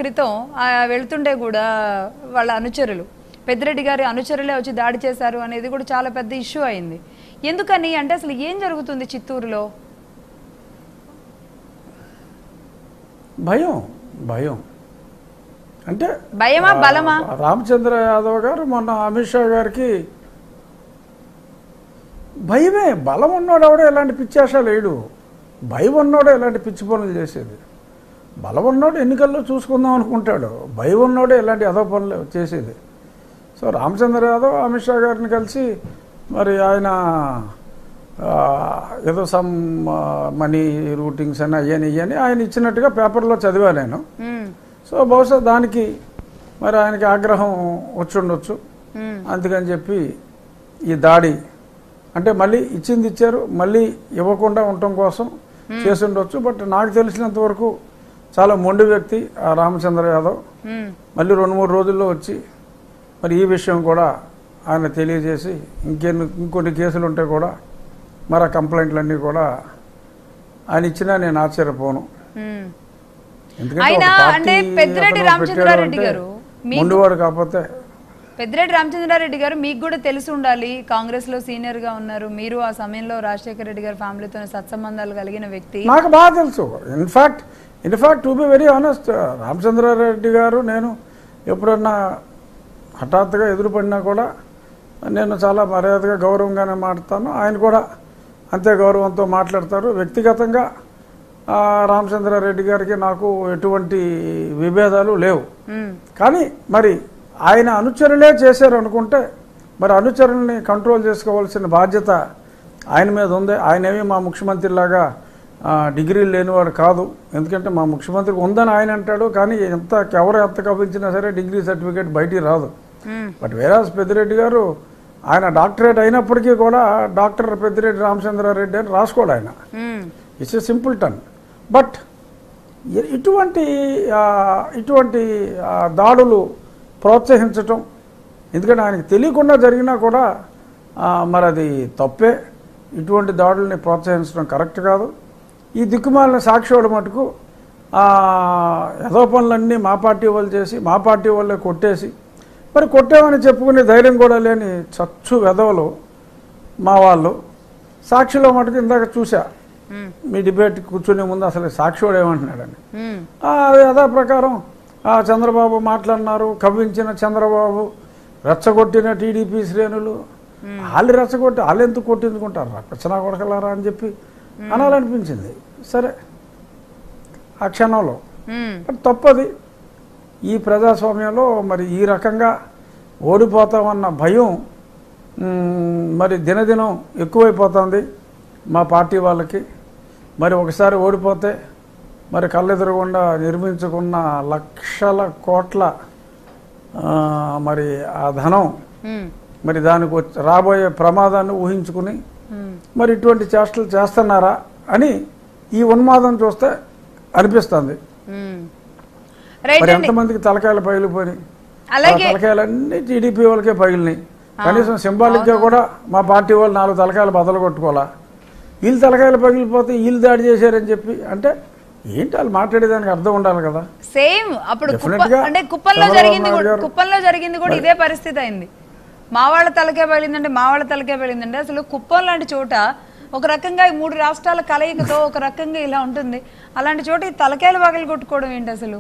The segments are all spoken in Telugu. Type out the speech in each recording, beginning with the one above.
క్రితం ఆ వెళ్తుంటే కూడా వాళ్ళ అనుచరులు పెద్దిరెడ్డి గారి అనుచరులే వచ్చి దాడి చేశారు అనేది కూడా చాలా పెద్ద ఇష్యూ అయింది ఎందుకని అంటే అసలు ఏం జరుగుతుంది చిత్తూరులో భయం భయం అంటే భయమా బలమా ఆ, రామచంద్ర యాదవ్ గారు మొన్న అమిత్ షా గారికి భయమే బలం ఉన్నోడు ఎవడో ఎలాంటి పిచ్చాష లేడు భయం ఉన్నోడు ఎలాంటి పిచ్చి పనులు చేసేది బలం ఉన్నోడు ఎన్నికల్లో చూసుకుందాం అనుకుంటాడు భయం ఉన్నోడే ఎలాంటి అదో పనులు చేసేది సో రామచంద్ర యాదవ్ అమిత్ షా గారిని కలిసి మరి ఆయన ఆ, ఏదో సమ్ మనీ రూటింగ్స్ అని అయ్యని ఇయ్యని ఆయన ఇచ్చినట్టుగా పేపర్లో చదివా నేను ఉమ్, సో బహుశా దానికి మరి ఆయనకి ఆగ్రహం వచ్చి ఉండొచ్చు ఉమ్, అందుకని చెప్పి ఈ దాడి అంటే మళ్ళీ ఇచ్చింది ఇచ్చారు మళ్ళీ ఇవ్వకుండా ఉండటం కోసం చేసి ఉండొచ్చు బట్ నాకు తెలిసినంత వరకు చాలా మొండి వ్యక్తి ఆ రామచంద్ర యాదవ్ ఉమ్, మళ్ళీ రెండు మూడు రోజుల్లో వచ్చి మరి ఈ విషయం కూడా ఆయన తెలియజేసి ఇంకెన్ని ఇంకొన్ని కేసులు ఉంటే కూడా మరి ఆ కంప్లైంట్లన్నీ కూడా ఆయన ఇచ్చినా నేను ఆశ్చర్యపోను ఉమ్. ఎందుకంటే ఆయన ఒక పార్టీ అంటే పెద్దిరెడ్డి అతను రామచంద్రారెడ్డి పెట్టాడు గారు అంటే మీకు- మొండివాడు కాకపోతే పెద్దిరెడ్డి రామచంద్రారెడ్డి గారు మీకు కూడా తెలిసి ఉండాలి కాంగ్రెస్ లో సీనియర్ గా ఉన్నారు మీరు ఆ సమయంలో రాజశేఖర రెడ్డి గారి ఫ్యామిలీతో సత్సంబంధాలు కలిగిన వ్యక్తి నాకు బాగా తెలుసు in fact in fact to be very honest Ramachandra Reddy గారు నేను ఎప్పుడన్నా హఠాత్తుగా ఎదురుపడినా కూడా నేను చాలా మర్యాదగా గౌరవంగానే మాట్లాడతాను ఆయన కూడా అంతే గౌరవంతో మాట్లాడతారు వ్యక్తిగతంగా ఆ, రామచంద్రారెడ్డి గారికి నాకు ఎటువంటి విభేదాలు లేవు ఉమ్, కానీ మరి ఆయన అనుచరులే చేశారు అనుకుంటే మరి అనుచరుల్ని కంట్రోల్ చేసుకోవాల్సిన బాధ్యత ఆయన మీద ఉంది ఆయన ఏమీ మా ముఖ్యమంత్రిలాగా ఆ, డిగ్రీలు లేనివాడు కాదు ఎందుకంటే మా ముఖ్యమంత్రికి ఉందని ఆయన అంటాడు కానీ ఎంత ఎవరు ఎంత కవించినా సరే డిగ్రీ సర్టిఫికేట్ బయటికి రాదు ఉమ్, బట్ వేరాజ్ పెద్దిరెడ్డి గారు ఆయన డాక్టరేట్ అయినప్పటికీ కూడా డాక్టర్ పెద్దిరెడ్డి రామచంద్రారెడ్డి అని రాసుకోడు ఆయన ఉమ్, it's a simple ton but ఇ- ఇటువంటి ఆ, ఇటువంటి ఆ, దాడులు ప్రోత్సహించటం ఎందుకంటే ఆయనకి తెలియకుండా జరిగినా కూడా ఆ, మరి అది తప్పే ఇటువంటి దాడుల్ని ప్రోత్సహించడం కరెక్ట్ కాదు ఈ దిక్కుమాలిన సాక్షివాడు మటుకు ఆ, యథో పనులన్నీ మా పార్టీ వాళ్ళు చేసి మా పార్టీ వాళ్ళే కొట్టేసి మరి కొట్టామని చెప్పుకునే ధైర్యం కూడా లేని చచ్చు వెధవలు మా వాళ్ళు సాక్షిలో మటుకు ఇందాక చూసా ఉమ్, మీ డిబేట్ కూర్చునే ముందు అసలు సాక్షివాడు ఏమంటున్నాడని ఉమ్, ఆ, అది యథా ప్రకారం ఆ, చంద్రబాబు మాట్లాడినారు కవ్వించిన చంద్రబాబు రెచ్చగొట్టిన టీడీపీ శ్రేణులు వాళ్ళు రెచ్చగొట్టి వాళ్ళు ఎందుకు కొట్టించుకుంటారు రచ్చనా కొడకలారా అని చెప్పి అనాలనిపించింది సరే ఆ క్షణంలో ఉమ్, బట్ తప్పది ఈ ప్రజాస్వామ్యంలో మరి ఈ రకంగా ఓడిపోతామన్న భయం మ్, మరి దినదినం ఎక్కువైపోతుంది మా పార్టీ వాళ్ళకి మరి ఒకసారి ఓడిపోతే మరి కళ్ళెదురుగుండా నిర్మించుకున్న లక్షల కోట్ల ఆ, మరి ఆ ధనం ఉమ్, మరి దానికి వచ్చి రాబోయే ప్రమాదాన్ని ఊహించుకుని ఉమ్. మరి ఇటువంటి చేష్టలు చేస్తున్నారా అని ఈ ఉన్మాదం చూస్తే అనిపిస్తుంది ఉమ్. రైట్ మరి అండి ఎంతమందికి తలకాయలు పగిలిపోయి అలాగే తలకాయలన్నీ టీడీపీ వాళ్ళకే పగిలినాయి కనీసం సింబాలిక్ గా కూడా మా పార్టీ వాళ్ళు నాలుగు తలకాయలు బదలు కొట్టుకోవాలా వీళ్ళు తలకాయలు పగిలిపోతే వీళ్ళు దాడి చేశారని చెప్పి అంటే ఏంటి వాళ్ళు మాట్లాడేదానికి అర్థం ఉండాలి కదా సేమ్ అప్పుడు కుప్ప Definitely గా అంటే కుప్పంలో చంద్రబాబు జరిగింది నాయుడు కూడా గారు- కుప్పంలో జరిగింది కూడా ఇదే పరిస్థితి అయింది మా వాళ్ళ తలకే పగిలిందంటే మా వాళ్ళ తలకే పగిలిందంటే అసలు కుప్పం లాంటి చోట ఒక రకంగా ఈ మూడు రాష్ట్రాల కలయికతో ఒక రకంగా ఇలా ఉంటుంది అలాంటి చోట ఈ తలకాయలు పగలు కొట్టుకోవడం ఏంటి అసలు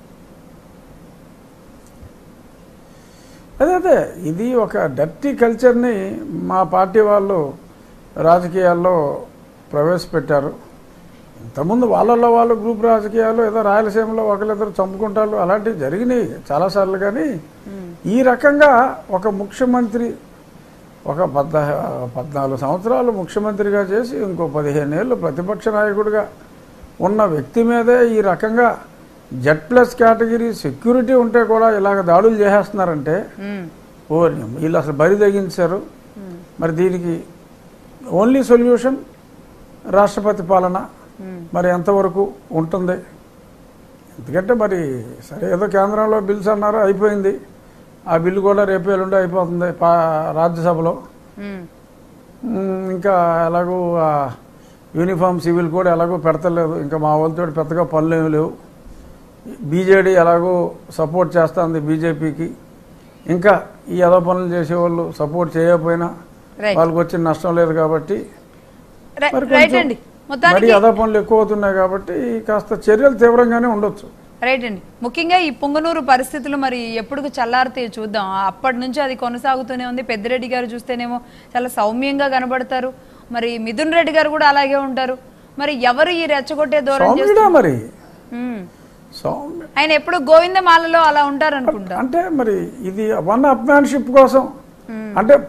అదే అదే ఇది ఒక డర్టీ కల్చర్ని మా పార్టీ వాళ్ళు రాజకీయాల్లో ప్రవేశపెట్టారు ఇంతకుముందు వాళ్ళల్లో వాళ్ళు గ్రూప్ రాజకీయాలు ఏదో రాయలసీమలో ఒకరిద్దరు చంపుకుంటారు అలాంటివి జరిగినాయి చాలాసార్లు కానీ ఈ రకంగా ఒక ముఖ్యమంత్రి ఒక పద్ద పద్నాలుగు సంవత్సరాలు ముఖ్యమంత్రిగా చేసి ఇంకో పదిహేను ఏళ్ళు ప్రతిపక్ష నాయకుడిగా ఉన్న వ్యక్తి మీదే ఈ రకంగా జెడ్ ప్లస్ కేటగిరీ సెక్యూరిటీ ఉంటే కూడా ఇలాగ దాడులు చేసేస్తున్నారంటే ఉమ్, ఓ వీళ్ళు అసలు బరి తెగించారు మరి దీనికి ఓన్లీ సొల్యూషన్ రాష్ట్రపతి పాలన ఉమ్, మరి ఎంతవరకు ఉంటుంది ఎందుకంటే మరి సరే ఏదో కేంద్రంలో బిల్స్ అన్నారు అయిపోయింది ఆ బిల్లు కూడా రేపు ఎల్లుండి అయిపోతుంది పా రాజ్యసభలో ఉమ్, ఉమ్, ఇంకా ఎలాగో ఆ యూనిఫామ్ సివిల్ కూడా ఎలాగో పెడతలేదు ఇంకా మా వాళ్ళతో పెద్దగా పనులు ఏమి లేవు బీజేడీ ఎలాగో సపోర్ట్ చేస్తుంది బీజేపీకి ఇంకా ఈ అదో పనులు చేసేవాళ్ళు సపోర్ట్ చేయకపోయినా రైట్ వాళ్ళకి వచ్చిన నష్టం లేదు కాబట్టి రై- మరి రైట్ కొంచెం అండి మరి మొత్తానికి అదో పనులు ఎక్కువ అవుతున్నాయి కాబట్టి కాస్త చర్యలు తీవ్రంగానే ఉండొచ్చు రైట్ అండి ముఖ్యంగా ఈ పొంగనూరు పరిస్థితులు మరి ఎప్పుడు చల్లారితే చూద్దాం ఆ అప్పటి నుంచి అది కొనసాగుతూనే ఉంది పెద్దిరెడ్డి గారు చూస్తేనేమో చాలా సౌమ్యంగా కనబడతారు మరి మిథున్ రెడ్డి గారు కూడా అలాగే ఉంటారు మరి ఎవరు ఈ రెచ్చగొట్టే దూరం సౌమ్యుడా మరి ఉమ్. సౌమ్య ఆయన ఎప్పుడు గోవిందమాలలో అలా ఉంటారు అనుకుంటా అంటే మరి ఇది వన్ అప్మాన్షిప్ కోసం అంటే